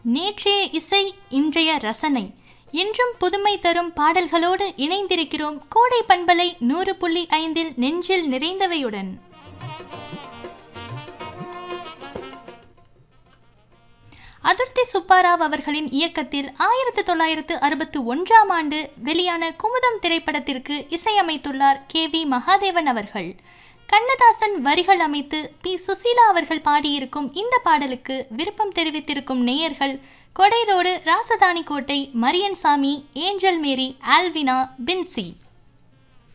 நேற்றைய இசை இன்றைய ரசனை என்றும் புதுமை தரும் பாடல்களோடு இணைந்திருக்கிறோம் கோடை பண்பலை நூறு புள்ளி ஐந்தில் நெஞ்சில் நிறைந்தவையுடன் அதிர்த்தி சுப்பாராவ் அவர்களின் இயக்கத்தில் ஆயிரத்து தொள்ளாயிரத்து அறுபத்து ஒன்றாம் ஆண்டு வெளியான குமுதம் திரைப்படத்திற்கு இசையமைத்துள்ளார் கே வி மகாதேவன் அவர்கள் கண்ணதாசன் வரிகள் அமைத்து பி சுசீலா அவர்கள் பாடியிருக்கும் இந்த பாடலுக்கு விருப்பம் தெரிவித்திருக்கும் நேயர்கள் கொடைரோடு ராசதானி கோட்டை மரியன்சாமி ஏஞ்சல் மேரி ஆல்வினா பின்சி